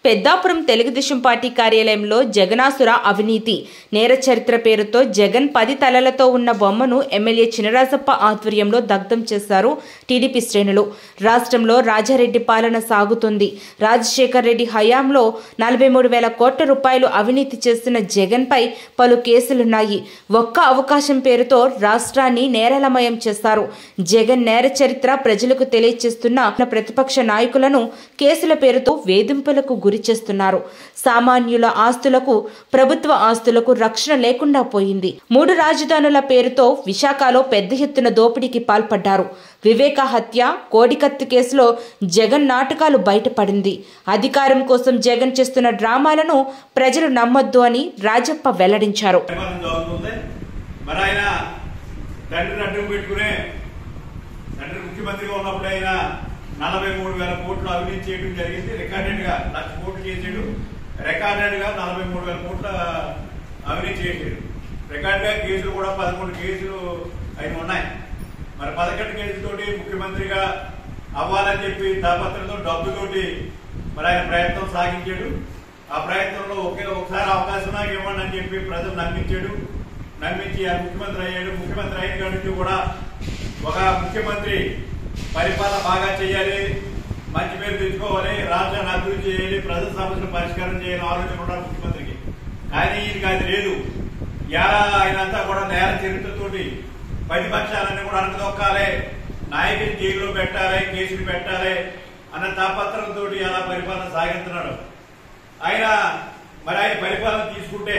Peddapuram Telugu Desam party కార్యాలయంలో జగనాసుర అవినీతి నేర చరిత్ర పేరుతో జగన్ పది తలలతో ఉన్న బొమ్మను ఎమ్మెల్యే చినరాజప్ప ఆధ్వర్యంలో దగ్ధం చేశారు టీడీపీ శ్రేణులు రాష్ట్రంలో రాజారెడ్డి పాలన సాగుతుంది రాజశేఖర్ రెడ్డి హయాంలో నలభై మూడు వేల కోట్ల రూపాయలు అవినీతి చేస్తున్న జగన్పై పలు కేసులున్నాయి ఒక్క అవకాశం పేరుతో రాష్ట్రాన్ని నేరలమయం చేశారు జగన్ నేర చరిత్ర ప్రజలకు తెలియచేస్తున్న ప్రతిపక్ష నాయకులను కేసుల పేరుతో వేధింపులకు గురి చేస్తున్నారు సామాన్యుల ఆస్తులకు ప్రభుత్వ ఆస్తులకు రక్షణ లేకుండా పోయింది మూడు రాజధానుల పేరుతో విశాఖలో పెద్ద ఎత్తున దోపిడీకి పాల్పడ్డారు వివేక హత్య కోడికత్తి కేసులో జగన్ నాటకాలు బయటపడింది అధికారం కోసం జగన్ చేస్తున్న డ్రామాలను ప్రజలు నమ్మొద్దు అని రాజప్ప వెల్లడించారు పరిపాలన జరుగుతుంది మరి ఆయన తండ్రిని అడ్డం పెట్టుకునే తండ్రి ముఖ్యమంత్రిగా ఉన్నప్పుడు ఆయన నలభై మూడు వేల కోట్లు అవినీతి చేయడం జరిగింది రికార్డెడ్ గా లక్ష కోట్లు చేసాడు రికార్డెడ్ గా నలభై మూడు వేల కోట్ల అవినీతి చేసాడు రికార్డ్ గా కేసులు కూడా పదకొండు కేసులు ఆయన ఉన్నాయి మరి పదకొండు కేసులతోటి ముఖ్యమంత్రిగా అవ్వాలని చెప్పి తాపత్రంతో డబ్బుతోటి మరి ఆయన ప్రయత్నం సాగించాడు ఆ ప్రయత్నంలో ఒకే ఒకసారి అవకాశం నాకు ఇవ్వండి అని చెప్పి ప్రజలు నమ్మించాడు నమ్మించి ఆయన ముఖ్యమంత్రి అయ్యాడు ముఖ్యమంత్రి అయిన కాడి నుంచి కూడా ఒక ముఖ్యమంత్రి పరిపాలన బాగా చేయాలి మంచి పేరు తెచ్చుకోవాలి రాష్ట్రాన్ని అభివృద్ధి చేయాలి ప్రజల సమస్యలు పరిష్కారం చేయాలని ఆలోచన ఉండాలి ముఖ్యమంత్రికి కానీ ఈయనకి అది లేదు యా ఆయనంతా కూడా నేర చరిత్రతోటి ప్రతిపక్షాలన్నీ కూడా అనకదొక్కాలి నాయకుని జైల్లో పెట్టాలి కేసులు పెట్టాలి అన్న తాపత్రంతో అలా పరిపాలన సాగిస్తున్నాడు ఆయన మరి ఆయన పరిపాలన తీసుకుంటే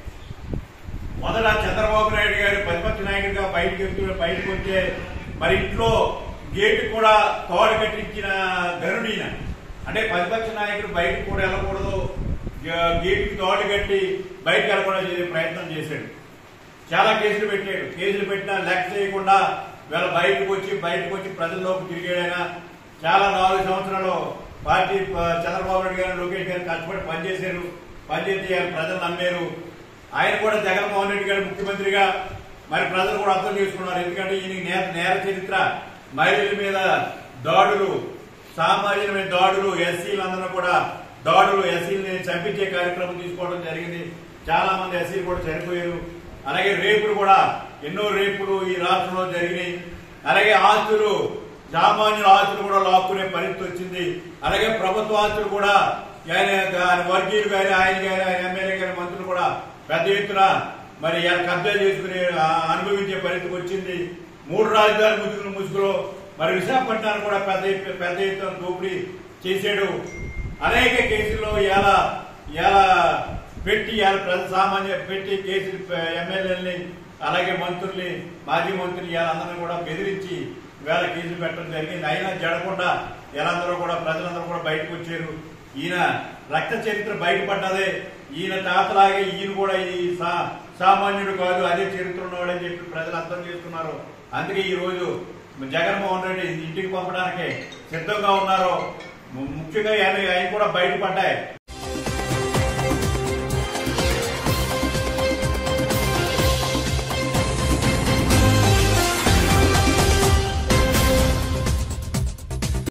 మొదట చంద్రబాబు నాయుడు గారు ప్రతిపక్ష నాయకుడిగా బయటకు వెళ్తూ బయటకు వచ్చే మరి ఇంట్లో గేటు కూడా తోడ కట్టించిన గరుడీన అంటే ప్రతిపక్ష నాయకుడు బయటకు కూడా వెళ్ళకూడదు గే- గేటుకి తోడు కట్టి బయటకు వెళ్ళకుండా చేసే ప్రయత్నం చేశాడు చాలా కేసులు పెట్టాడు కేసులు పెట్టినా లెక్క చేయకుండా వీళ్ళ బయటకు వచ్చి బయటకు వచ్చి ప్రజల్లోకి తిరిగాడైనా చాలా నాలుగు సంవత్సరాలు పార్టీ ప- చంద్రబాబు నాయుడు గారు లోకేష్ గారు కష్టపడి పనిచేశారు పనిచేసి ఆయన ప్రజలు నమ్మారు ఆయన కూడా జగన్మోహన్ రెడ్డి గారు ముఖ్యమంత్రిగా మరి ప్రజలు కూడా అర్థం చేసుకున్నారు ఎందుకంటే ఈయన నేర నేర చరిత్ర మహిళల మీద దాడులు సామాజికమైన దాడులు ఎస్సీలందరూ కూడా దాడులు ఎస్సీలని చంపించే కార్యక్రమం తీసుకోవడం జరిగింది చాలా మంది ఎస్సీలు కూడా చనిపోయారు అలాగే రేపులు కూడా ఎన్నో రేపులు ఈ రాష్ట్రంలో జరిగినాయి అలాగే ఆస్తులు సామాన్యుల ఆస్తులు కూడా లాక్కునే పరిస్థితి వచ్చింది అలాగే ప్రభుత్వ ఆస్తులు కూడా ఆయన ఆయన వర్గీయులు కానీ ఆయన కానీ ఆయన ఎమ్మెల్యే గారి మంత్రులు కూడా పెద్ద ఎత్తున మరి ఆయన కబ్జా చేసుకుని ఆ, అనుభవించే పరిస్థితి వచ్చింది మూడు రాజధాని ముసుగులు ముసుగులో మరి విశాఖపట్నాన్ని కూడా పెద్ద ఎత్తు- పెద్ద ఎత్తున దోపిడీ చేశాడు అనేక కేసుల్లో ఎలా ఎలా పెట్టి ఇలా ప్రజ సామాన్య పెట్టి కేసులు పె- ఎమ్మెల్యేలని అలాగే మంత్రుల్ని మాజీ మంత్రులు ఇలా అందరినీ కూడా బెదిరించి వేల కేసులు పెట్టడం జరిగింది అయినా జడకుండా ఎలాందరూ కూడా ప్రజలందరూ కూడా బయటకు వచ్చారు ఈయన రక్త చరిత్ర బయటపడ్డదే ఈయన తాతలాగే ఈయన కూడా ఈ సా- సామాన్యుడు కాదు అదే చరిత్ర ఉన్నవాడని చెప్పి ప్రజలు అర్థం చేసుకున్నారు అందుకే ఈ రోజు జగన్మోహన్ రెడ్డి ఇంటికి పంపడానికి సిద్ధంగా ఉన్నారు ము- ముఖ్యంగా ఆయన ఆయన కూడా బయటపడ్డాయి